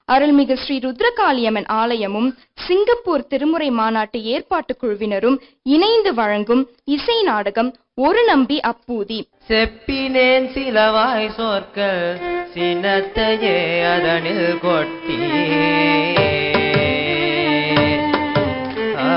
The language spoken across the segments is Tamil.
அருள்மிகு ஸ்ரீ ருத்ரகாளியம்மன் ஆலயமும் சிங்கப்பூர் திருமுறை மாநாட்டு ஏற்பாட்டு குழுவினரும் இணைந்து வழங்கும் இசை நாடகம் ஒரு நம்பி அப்பூதி செப்பினேன் சிலவாய் சொற்கள் சினத்தையே அதனில் கொட்டி ஆ.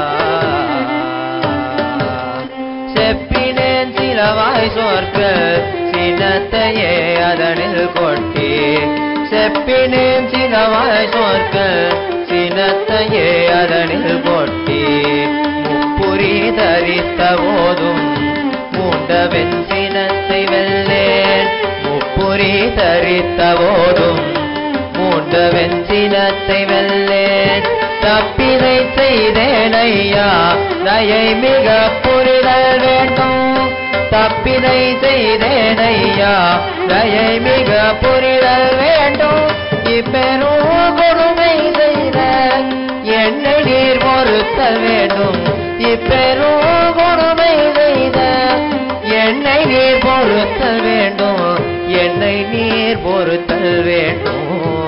செப்பினேன் சிலவாய் சொற்கள் சினத்தையே அதனில் கொட்டி செப்பினேன் சிலவாய் சொற்கள் சினத்தையே அதனில் கொட்டி முப்புரி தரித்த போதும் மூண்டவென் சினத்தை வெல்லேன் முப்புரி தரித்த போதும் மூண்டவென் சினத்தை வெல்லேன் தப்பினை செய்தேன் ஐயா தயை மிக புரிதல் வேண்டும் தப்பினை செய்தேன் ஐயா தயை மிக புரிதல் வேண்டும் இப்பெரும் கொடுமை செய்த என்னை நீர் பொறுத்தல் வேண்டும் இப்பெரும் கொடுமை செய்த என்னை நீர் பொறுத்தல் வேண்டும் என்னை நீர் பொறுத்தல் வேண்டும்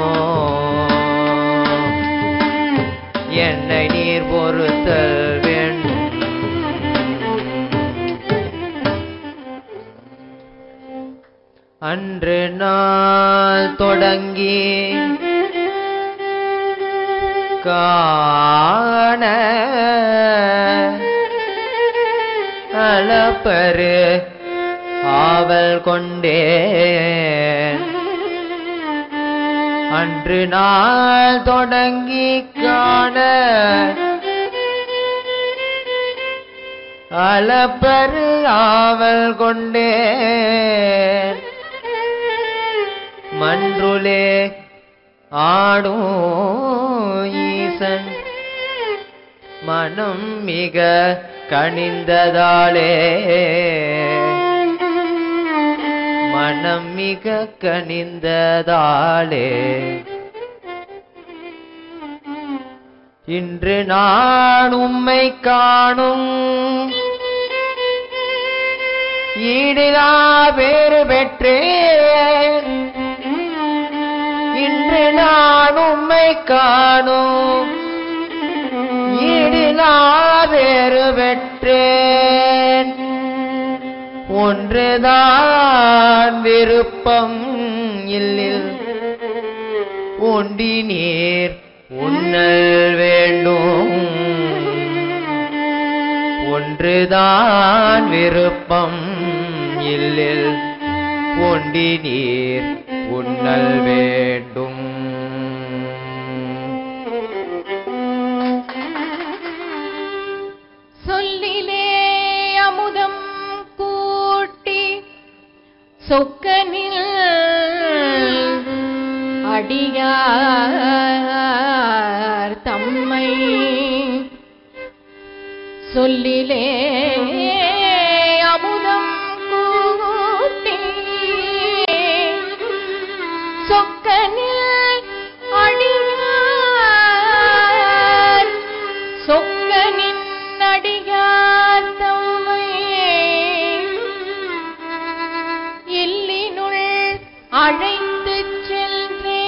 என்னை நீர் பொறுத்தல் வேண்டும் அன்று நாள் தொடங்கி காண அளப்பரு ஆவல் கொண்டே அன்று நாள் தொடங்கி காண அளப்பரு ஆவல் கொண்டே மன்றுளே ஆடும் ஈசன் மனம் மிக கனிந்ததாலே மனம் மிக கனிந்ததாலே இன்று நான் உம்மை காணும் ஈடிலா பேறு பெற்றேன் இன்று நான் உம்மை காணும் ஈடிலா பேறு பெற்றேன் ஒன்றுதான் விருப்பம் இல்லில் ஒண்டி நீர் உண்ணல் வேண்டும் ஒன்றுதான் விருப்பம் இல்லில் ஒண்டி நீர் உண்ணல் வேண்டும் சொல்லிலே அமுதம் கூட்டி சொக்கனில் அடியார் தம்மை சொல்லிலே அமுதம் கூட்டி சொக்கனில் அடியார் சொக்கனின் அடியார் தம்மை இல்லினுள் அழைத்துச் சென்றே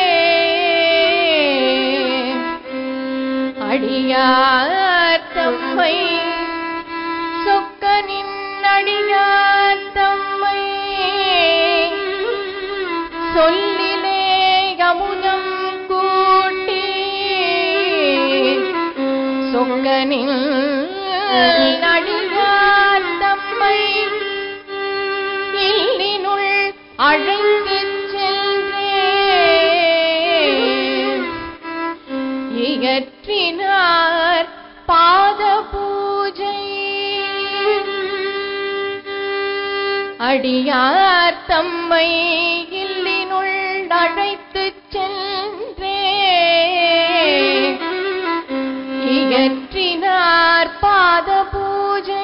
அடியார் தம்மை சொக்கனின் அடியார் தம்மை சொல்லிலே அமுதம் கூட்டி சொக்கனில் அடியார் தம்மை இல்லினுள் அழைத்துச் சென்றே இயற்றினார் பாத பூஜை அடியார் தம்மை இல்லினுள் அழைத்துச் சென்றே இயற்றினார் பாத பூஜை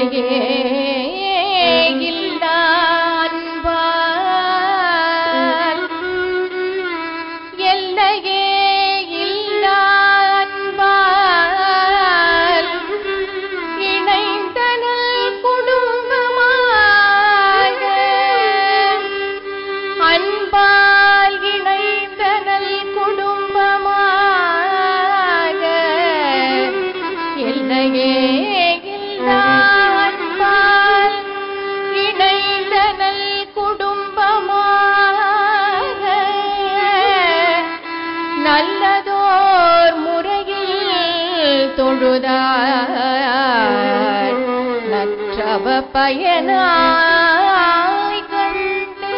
எல்லையே இல்லா அன்பால் எல்லையே இல்லா அன்பால் இணைந்தனல் குடும்பமாக அன்பால் இணைந்தனல் குடும்பமாக எல்லையே இல்லா அன்பால் இணைந்தனல் குடும்பமாக நல்லதோர் முறையில் தொழுதார் நற்றவ பயனாய் கண்டு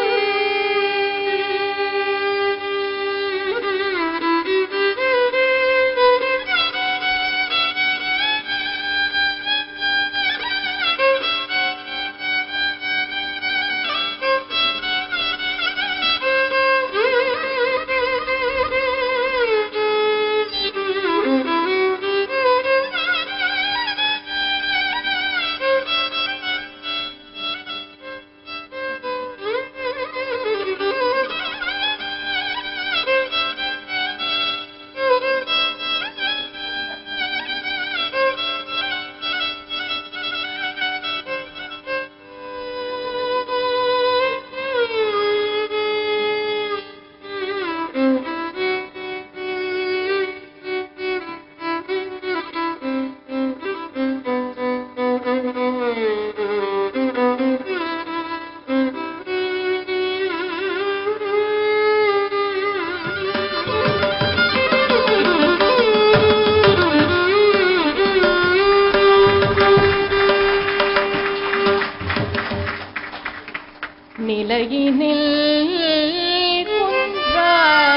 நிலையினில் குன்றா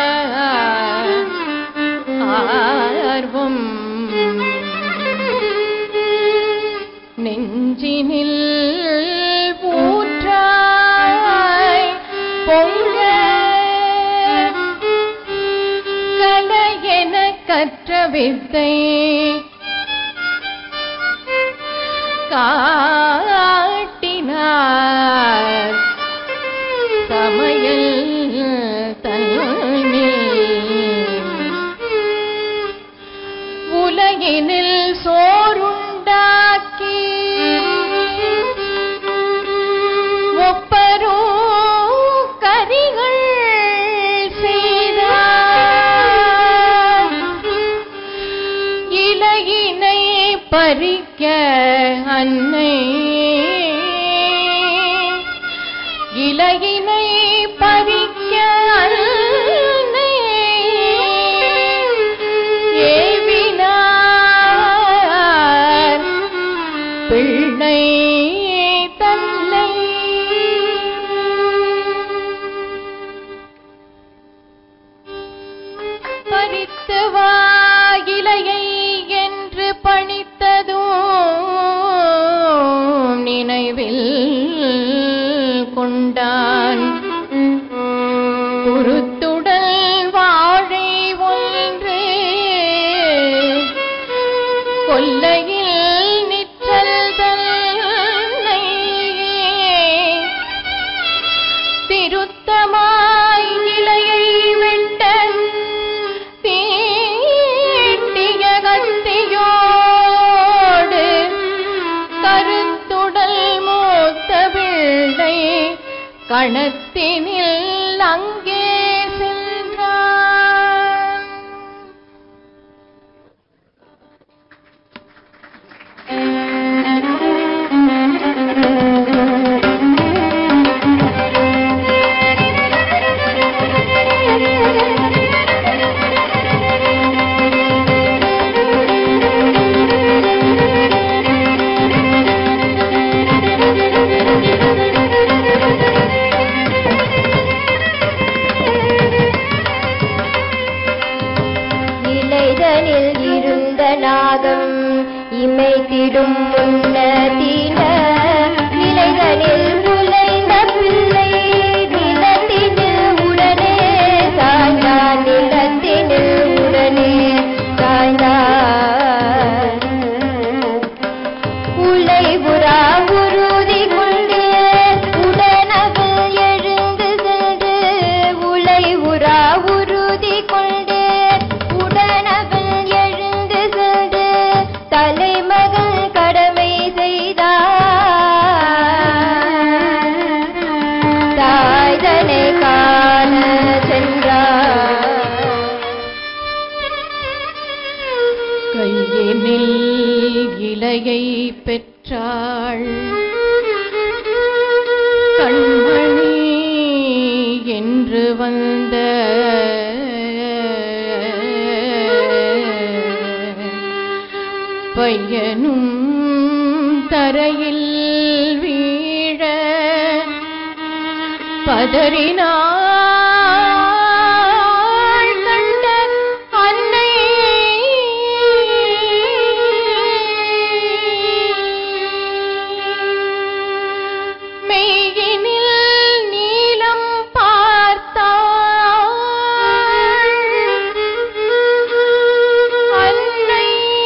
ஆர்வம் நெஞ்சினில் ஊற்றாய் பொங்க கலையென கற்ற வித்தை காட்டினார் சமையல் தன்னில் உலகினில் சோறுண்டாக்கி ஒப்பரோ கரிகள் செய்தார் இலையினை பறிக்க அன்னை இலையினை பறிக்க அன்னை ஏவினார் பிள்ளை தன்னை பறித்து வா இலையை என்று பணித்ததும் நினைவில் கொண்டான் குருத்துடல் வாழை ஒன்று கொல்லையில் நிற்றல் தன்னை திருத்தமாய் இலையை வெட்ட தீட்டிய கத்தியோடு கருத்துடல் மூத்த பிள்ளை கணத்தினில் அங்கே சென்றான் நிலைதனில் இருந்த நாகம் இமைத்திடும் முன்னதின நிலைதனில் உலைந்த பிள்ளை நிலத்தினில் உடனே சாய்ந்தான் நிலத்தினில் உடனே சாய்ந்தான் உலை புறா நிலைதனில் இலையை பெற்றாள் கண்மணி என்று வந்த பையனும் தரையில் வீழ பதறினாள் கண்ட அன்னை மெய்யினில் நீலம் பார்த்தாள் அன்னை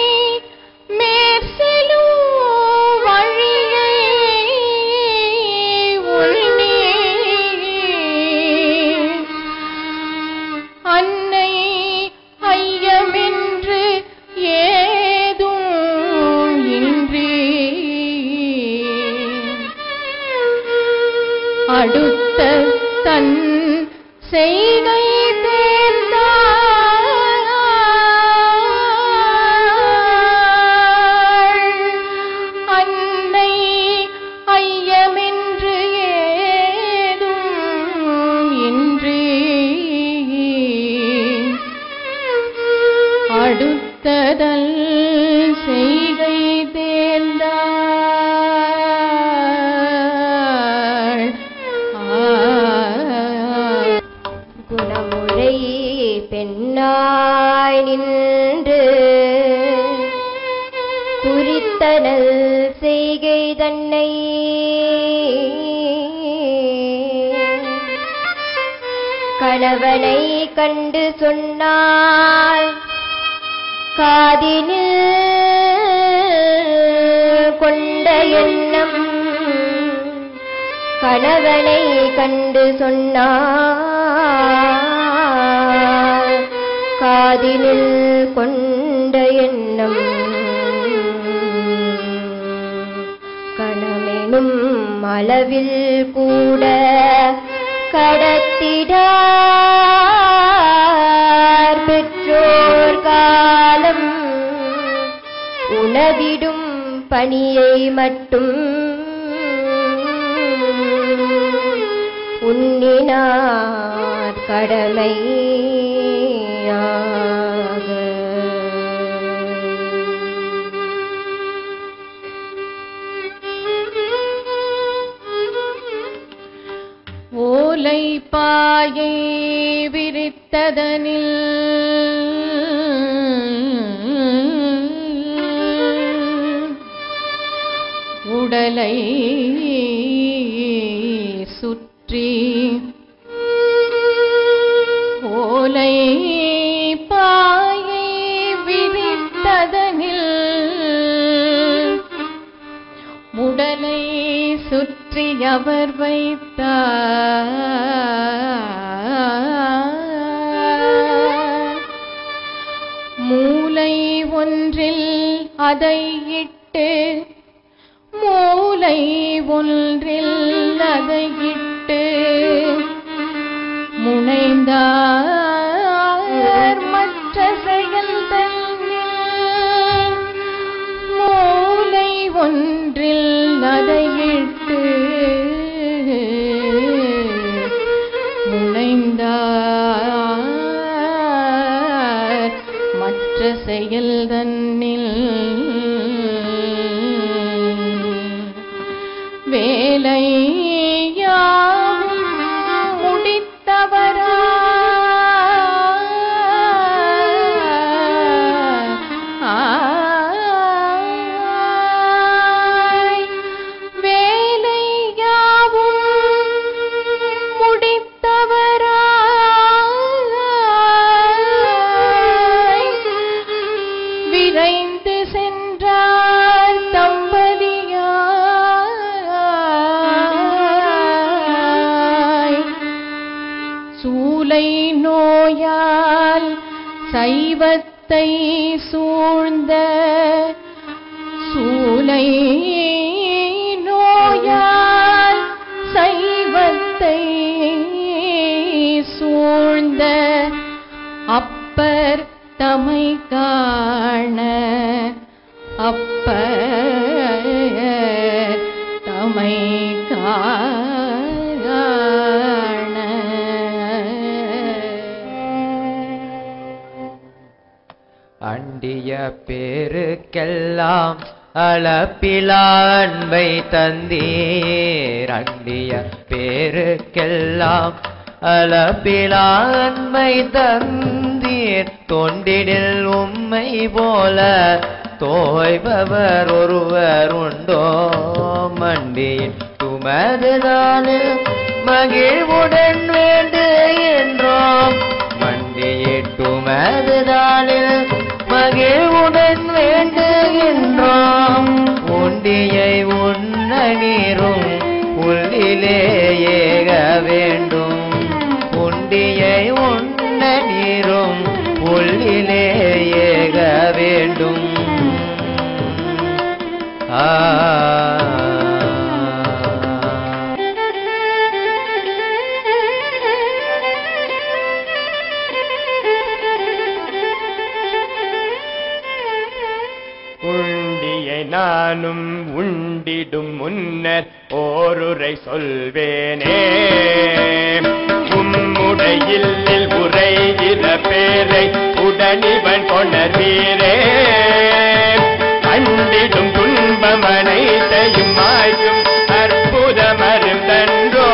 மேற்செலும் வழியை உள்நீ அன்னை ஐயமென்று ஏதும் இன்றி அடுத்த தன் செய்கை தேர்ந்தாள் அன்னை ஐயமென்று ஏதும் இன்றி அடுத்ததல் செய்கை தேர்ந்தாள் குணமுறை பெண்ணாய் நின்று குறித்தனல் செய்கை தன்னை கணவனை கண்டு சொன்னால் காதினில் கொண்ட எண்ணம் கணவனை கண்டு சொன்னார் காதினில் கொண்ட எண்ணம் கணமெனும் அளவில் கூட கடத்திடார் பெற்றோர் காலம் உணவிடும் பணியை மட்டும் உன்னினார் கடமையாக ஓலை பாயை விரித்ததனில் உடலை சுற்றி ஓலை பாயை விரித்ததனில் உடலை சுற்றி அவர் வைத்தார் மூலை ஒன்றில் அதை இட்டு மூலை ஒன்றில் அதை இட்டு முனைந்தார் மற்ற செயல் தன்னில் மூலை ஒன்றில் அதை இட்டு முனைந்தார் மற்ற செயல் தன்னில் வேலையாவும் முடித்தவரா ஆய் வேலையாவும் முடித்தவராய் விரைந்து சென்றார் தம்பதியாய் சூலை நோயால் சைவத்தை சூழ்ந்த சூலை நோயால் சைவத்தை சூழ்ந்த அப்பர் தமை காண உம்மை காண அண்டிய பேருக்கெல்லாம் அளப்பிலா அன்பை தந்தீர் அண்டிய பேருக்கெல்லாம் அளப்பிலா அன்பை தந்தீர் தொண்டிடில் உம்மை போல தோய்பவர் ஒருவர் உண்டோ மண்டியின் துமதுதானு மகிழ்வுடன் வேண்டு என்றோம் மண்டியிட்டுமதுதானில் மகிழ்வுடன் வேண்டுகின்றோம் உண்டியை உண்ண நீரும் உள்ளிலே ஏக வேண்டும் உண்டியை உண்ண நீரும் உள்ளிலே ஏக வேண்டும் ஆ உண்டியை நானும் உண்டிடும் முன்னர் ஓருரை சொல்வேனே உம்முடையில் உரைகிற பேரை உடனிவன் கொணர்வீரே கண்டிடும் துன்பம் அனைத்தையும் மாய்க்கும் அற்புதமரும் தன்றோ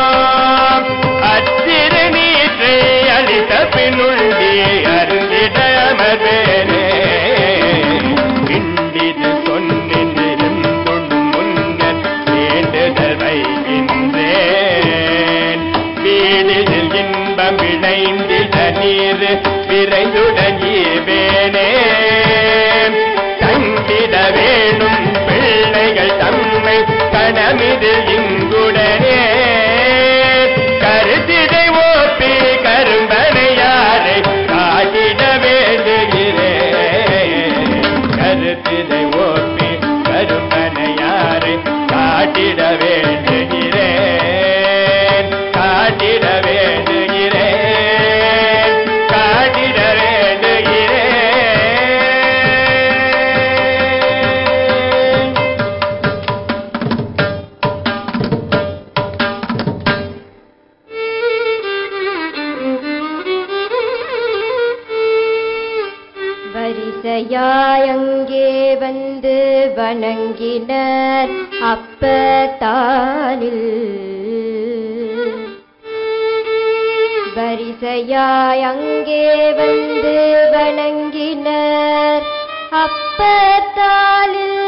அச்சிறு நீற்றை அளித்த பின்னுண்டி அருந்திட அமர்வேனே பிண்டிது சொன்னிருந்தும் முன்னர் வேண்டுதல் வைக்கின்றேன் வீடில் இன்பம் விளைந்திட நீர் விரைந்துடன் ஈவேனே தங்கிட வேணும் பிள்ளைகள் தம்மை கணமிதில் இங்குடனே கருத்திடை ஓப்பி கரும்பனையாரை காட்டிட வேண்டுகிறேன் கருத்திடை ஓப்பி கரும்பனையாரை காட்டிட வேண்டுகிறேன் காட்டிட வேண்டுகிறேன் காட்டிட வேண்டுகிறேன் வரிசையாயங்கே வந்து வணங்கினர் அப்பத்தாலில் வரிசையாயங்கே வந்து வணங்கினர் அப்பத்தாலில்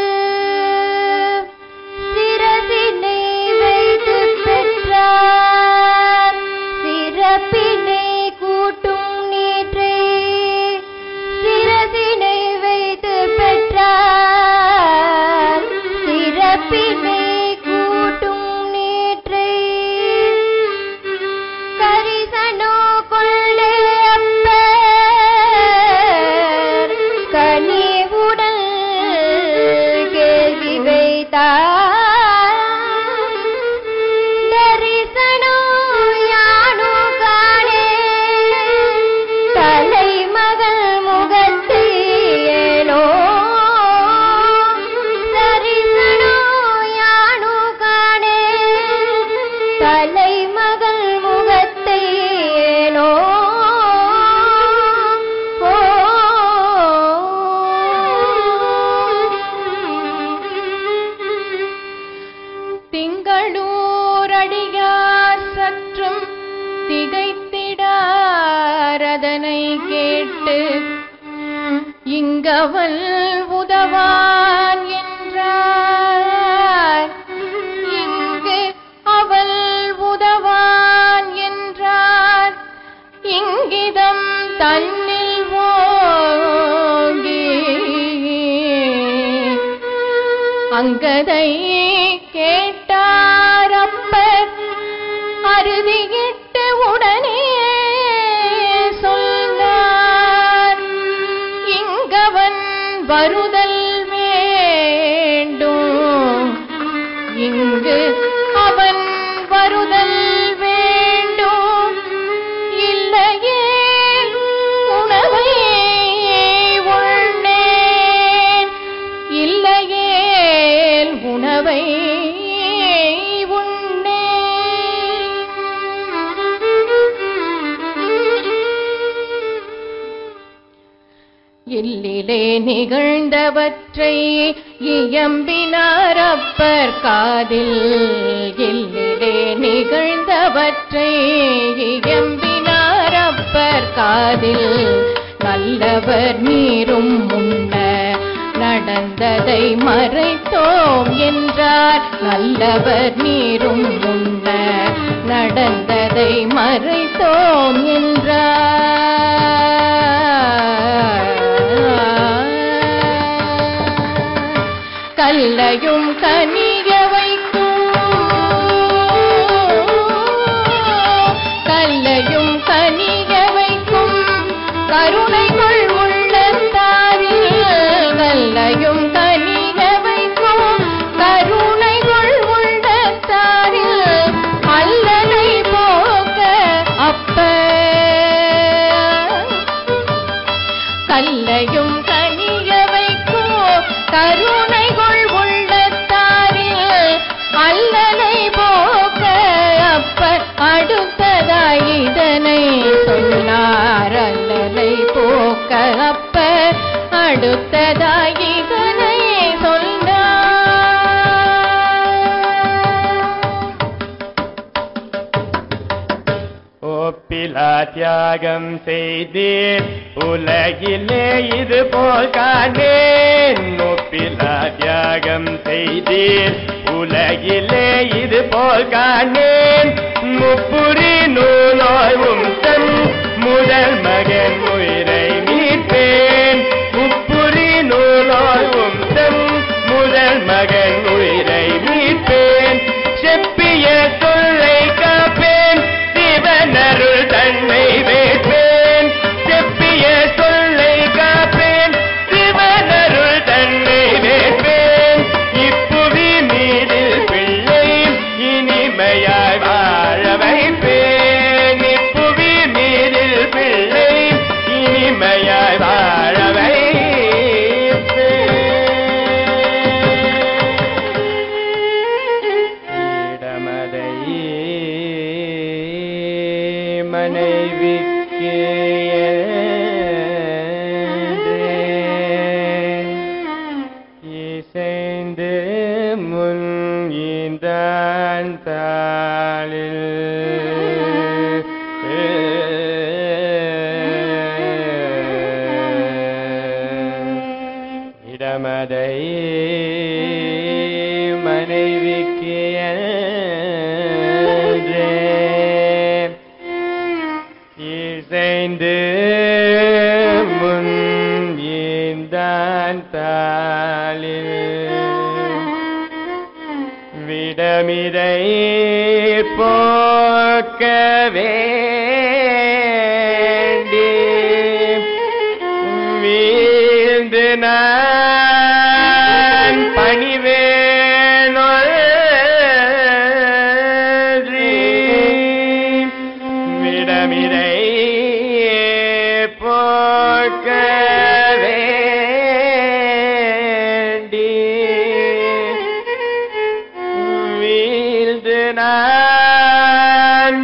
சிரசினை வைத்து பெற்றார் சிறப்பினை கூட்டும் நீற்றை சிரசினை வைத்து பெற்றார் சிறப்பினை கூட்டும் நீற்றை கரிசனோ கொள்ளே அப்பர் கனிவுடல் கேள்வி வைத்தார் தரிசனோ யானு காணே தலைமகள் முகத்தை ஏனோ தரிசனோ யானு காணே தலைமகள் முகத்தை ஏனோ ஓ திங்களூரடியார் சற்றும் திகைத்திடாரதனை கேட்டு இங்கவல் உதவான் என்றார் இங்கு அவள் உதவான் என்றார் இங்கிதம் தன்னில் ஓங்கி அங்கதை கேட்டார் அப்பர் அறுதியிட்டு உடனே சொன்னார் இங்கவன் வருதல் வேண்டும் இங்கு அவன் வருதல் வேண்டும் இல்லையே உணவை உண்ணேன் இல்லையேல் உணவை எல்லிலே நிகழ்ந்தவற்றை இயம்பினார் அப்பர் காதில் எல்லிலே நிகழ்ந்தவற்றை இயம்பினார் அப்பர் காதில் நல்லவர் நீரும் முன்ன நடந்ததை மறைத்தோம் என்றார் நல்லவர் நீரும் முன்ன நடந்ததை மறைத்தோம் என்றார் கல்லையும் கனிய வைக்கும் கல்லையும் கனிய வைக்கும் கருணைகள் உள்ளத்தாரில் கல்லையும் கனிய வைக்கும் கருணைகள் உள்ளத்தாரில் அல்லலை போக்க அப்ப கல்லையும் கனிய வைக்கும் கருணைகள் உள்ளத்தாரில் அல்லலை போக்க அப்ப அடுத்ததாய் இதனை சொன்னார் அல்லலை போக்க அப்ப அடுத்ததாய் இதனை சொன்னார் ஒப்பிலா தியாகம் செய்தேன் உலகிலே இது போல் காணேன் ஒப்பிலா தியாகம் செய்தேன் உலகிலே இது போல் காணேன் முப்புரி நூலோயும் தன் முதல் மகன் உயிரை மீட்பேன் முப்புரி நூலோயும் தன் முதல் மகன் உயிரை மீட்பேன் செப்பிய சொல்லை காப்பேன் சிவனருள் தன்னை வேட்பேன் செப்பிய சொல்லை காப்பேன் சிவனருள் தன்னை வேட்பேன் இப்புவி மீதில் பிள்ளை இனிமையாய் வாழ வைப்பேன் இப்புவி மீதில் பிள்ளை இனிமையாய் வாழ வைப்பேன் இடமதை மனைவிக்கு இசைந்து முன் ஈந்தான் தாளில் இடமதை மனைவிக்கு என்றே இசைந்து முன் ஈந்தான் தாளில் விடமிதை போக்க வேண்டி வீழ்ந்து நான் பணிவேனொன்றி விடமிதை போக்க வேண்டி வீழ்ந்து நான்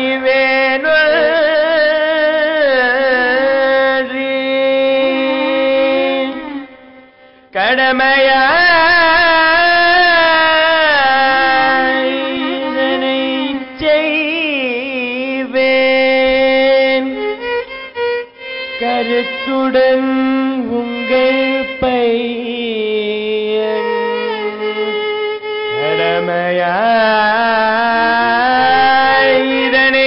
பணிவேனொன்றி கடமையாய் இதனை செய்வேன் கருத்துடன் உங்கள் பையன் கடமையாய் இதனை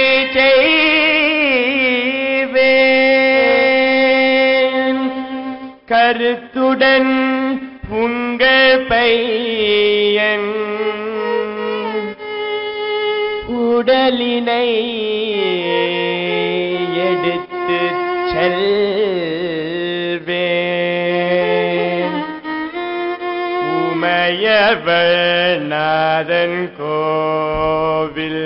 செய்வேன் கருத்துடன் உங்கள் பையன் உடலினை எடுத்து செல்வேன் உமையவள் நாதன் கோவில்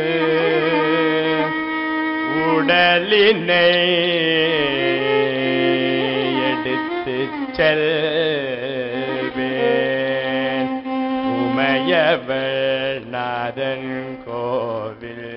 உடலினை எடுத்து செல்வேன் உமையவள் நாதன் கோவில்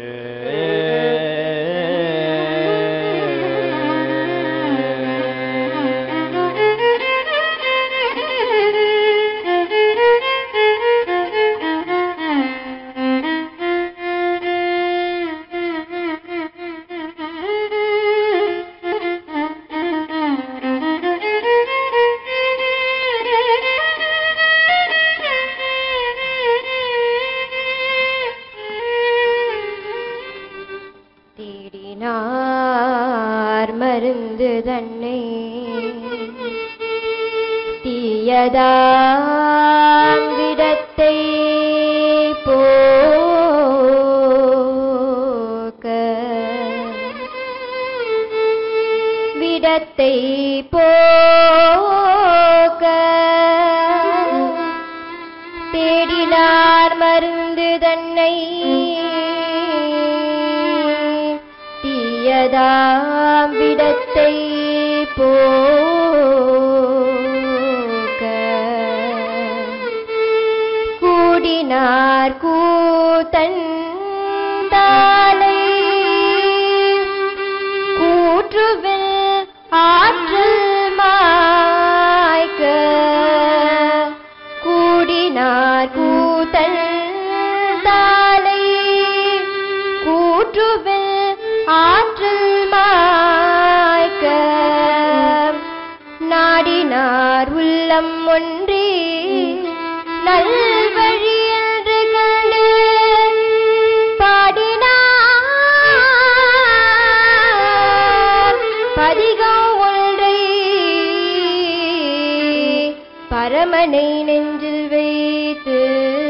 தீயதாம் விடத்தை போக்க விடத்தை போக்க தேடினார் மருந்து தன்னை தீயதாம் விடத்தை போக்க கூடினார் கூத்தன் தாளை கூற்றுவில் ஆற்றல் மாய்க்க கூடினார் கூத்தல் தாளை கூற்றுவில் ஆற்றல் மாய்க்க நாடினார் உள்ளம் ஒன்றி நல்வழி என்று கண்டு பாடினார் பதிகம் ஒன்றை பரமனை நெஞ்சில் வைத்து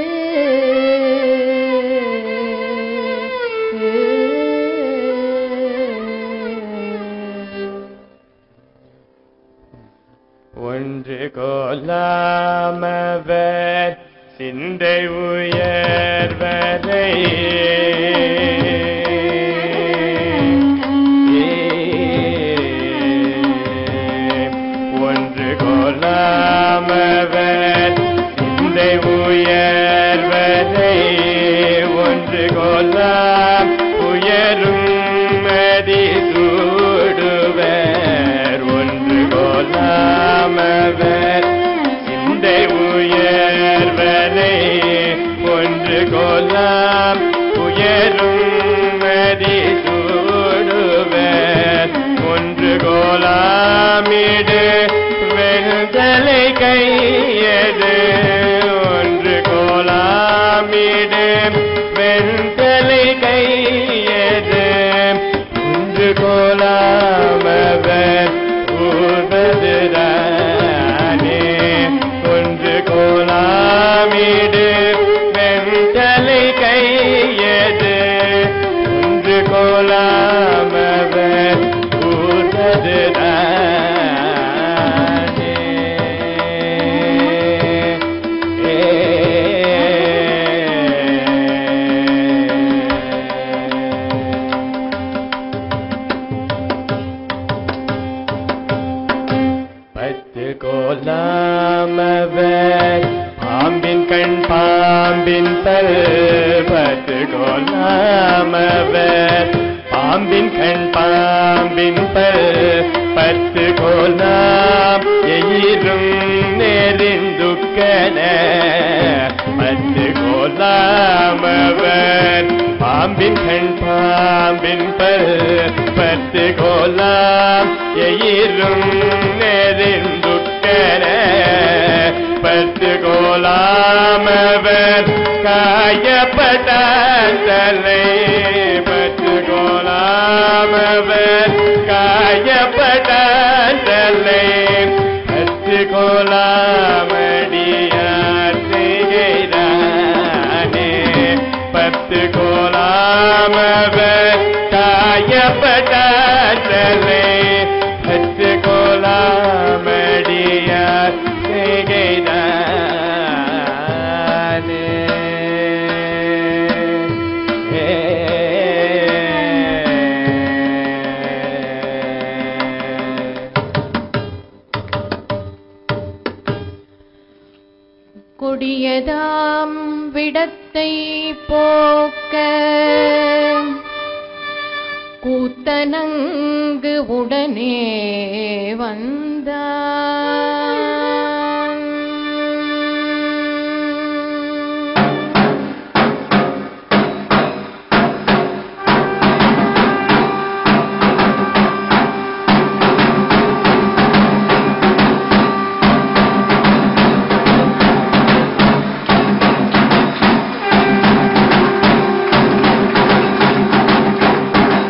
ஒன்று கொல்லாமவர் சிந்தை உயர்வரை ஒன்று கொல்லாமவர் சிந்தை உயர்வரை ஒன்று கொல்லாம் உயரும் மதி சூடுவர் ஒன்று கொல்லாமவர் சிந்தை உயர்வரை ஒன்று கொல்லாம் உயரும் மதி சூடுவர் ஒன்று கோலாமிடு வெண்தலை கையது ஒன்று கோலாமிடு வெண்தலை கையது ஒன்று கோலாமவர் ஊர்வதுதானே ஒன்று கோலாமிடு வெண்தலை கையது ஒன்று கோலாமவர் ஊர்வதுதானே பத்து கோலாமவர் பாம்பின் கண் பாம்பின் பல் பத்து கோலாமவர் பாம்பின் கண் பாம்பின் பல் பத்து கோலாம் எயிரும் நெறிந்துக்கன பத்து கோலாமவர் பாம்பின் கண் பாம்பின் பல் பத்து கோலாம் எயிரும் நெறிந்துக்கன பத்து கோலாமவர் காயப்பட்ட தலை பத்து கோலாமவர் காயப்பட்ட தலை பத்து கோலாமடியார் செய்கிறானே பத்து கோலாமவர் காயப்பட்ட தலை பத்து கோலாமடியார் செய்கிறானே கொடியதாம் விடத்தை போக்க கூத்தனங்கு உடனே வந்தான்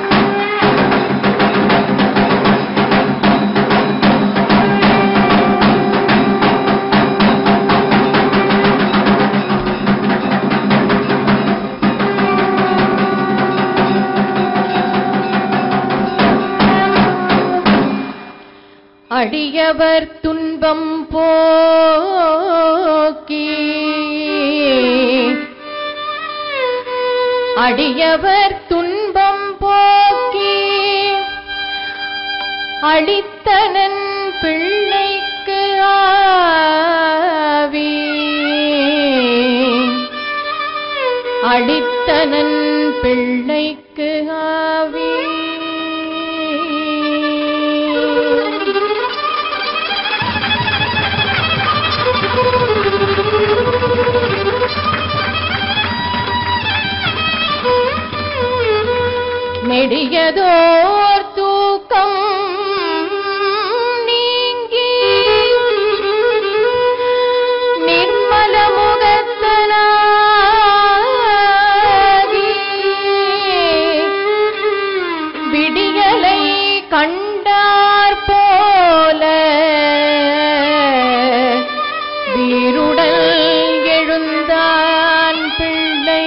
ஆ அடியவர் துன்பம் போக்கி அடியவர் துன்பம் போக்கி அளித்தனன் பிள்ளைக்கு ஆவி அளித்தனன் பிள்ளைக்கு ஆவி நெடியதோர் தூக்கம் நீங்கி நிர்மல முகத்தனாகி விடியலை கண்டார் போல வீருடல் எழுந்தான் பிள்ளை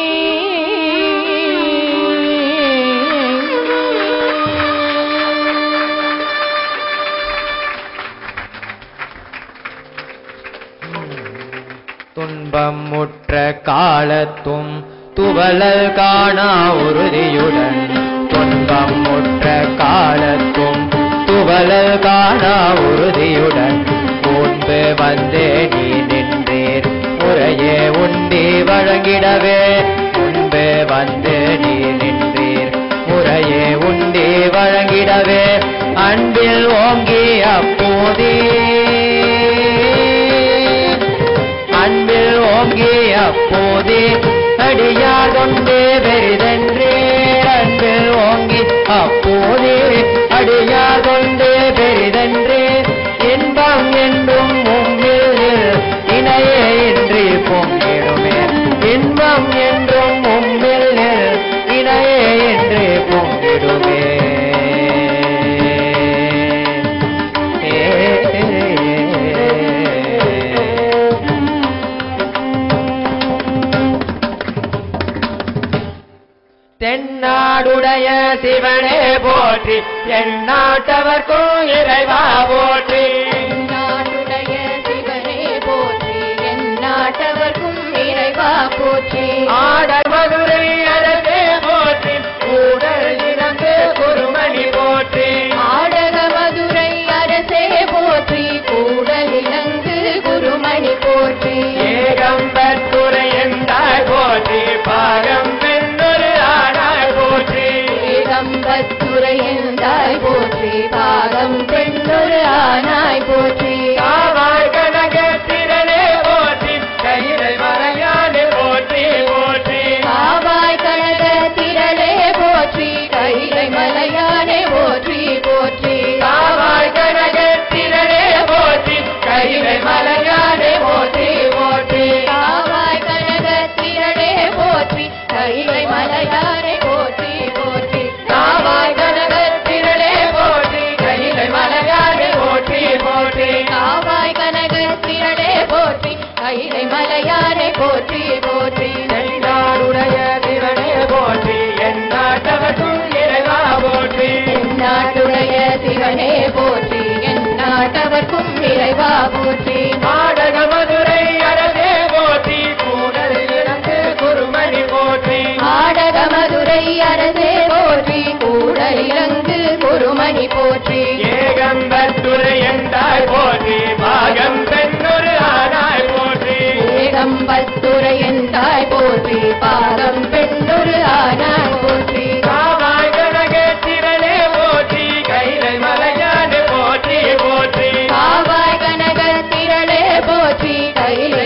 துன்பம் முற்ற காலத்தும் துவலல் காணா உறுதியுடன் துன்பம் முற்ற காலத்தும் துவலல் காணா உறுதியுடன் முன்பு வந்தே நீ நின்றீர் முறையே உண்டி வழங்கிடவே முன்பு வந்து நீ நின்றீர் முறையே உண்டி வழங்கிடவே அன்பில் ஓங்கி அப்போதே அன்பில் ஓங்கி அப்போதே அடியார் கொண்டே பெரிதென்றே அன்பில் ஓங்கி அப்போதே அடியார் கொண்டே பெரிதென்றே இன்பம் என்றும் உம்மில் இணையே இன்றி பொங்கிடுமே இன்பம் என்றும் உம்மில் இணையே இன்றி பொங்கிடுமே தென்னாடுடைய சிவனே போற்றி எந்நாட்டவர்க்கும் இறைவா போற்றி நாட்டுடைய சிவனே போற்றி என் நாட்டவர்க்கும் இறைவா போற்றி ஆடர் மதுரை அரசே போற்றி கூடல் இறந்து குருமணி போற்றி ஆடக மதுரை அரசே போற்றி கூடல் இலங்கு குருமணி போற்றி ஏகம்பத்துறை என்றாய் போற்றி பாகம் பெண்ணொரு ஆனாய் போற்றி ஏகம்பத்துரை என்றாய் போற்றி பாகம் பெண்ணொரு ஆனாய் போற்றி காவாய் கனக திரளே போற்றி கையிலை மறையானே போற்றி போற்றி காவாய் கனக திரளே போற்றி கைலை மலையானே போற்றி போற்றி காவாய் கனக திரளே போற்றி கையிலை மலையானே போற்றி போற்றி காவாய் கனக திரளே போற்றி கைலை மலையானே போற்றி போற்றி காவாய் கனக திரளே போற்றி கையிலை மலையானே போற்றி போற்றி காவாய் கனக திரளே போற்றி கைலை மலையானே போற்றி போற்றி தென்னாடுடைய சிவனே போற்றி என் நாட்டவற்றும் இறைவா போற்றி நாட்டுடைய சிவனே போற்றி என் நாட்டவர்க்கும் இறைவா போற்றி நாடக மதுரை அரசே போற்றி கூடல் இறந்து குருமணி போற்றி ஆடக மதுரை அரசே போற்றி கூட இலங்கு குருமணி போற்றி ஏகம்பத்துறை என்றாய் போற்றி பாகம் பெண்ணொரு ஆனாய் போற்றி ஏகம்பத்துரை என்றாய் போற்றி பாகம் பெண்ணொரு ஆனாய் போற்றி காவாய் கனக திரளே போற்றி கைலை மலையானே போற்றி போற்றி காவாய் கனக திரளே போற்றி கைலை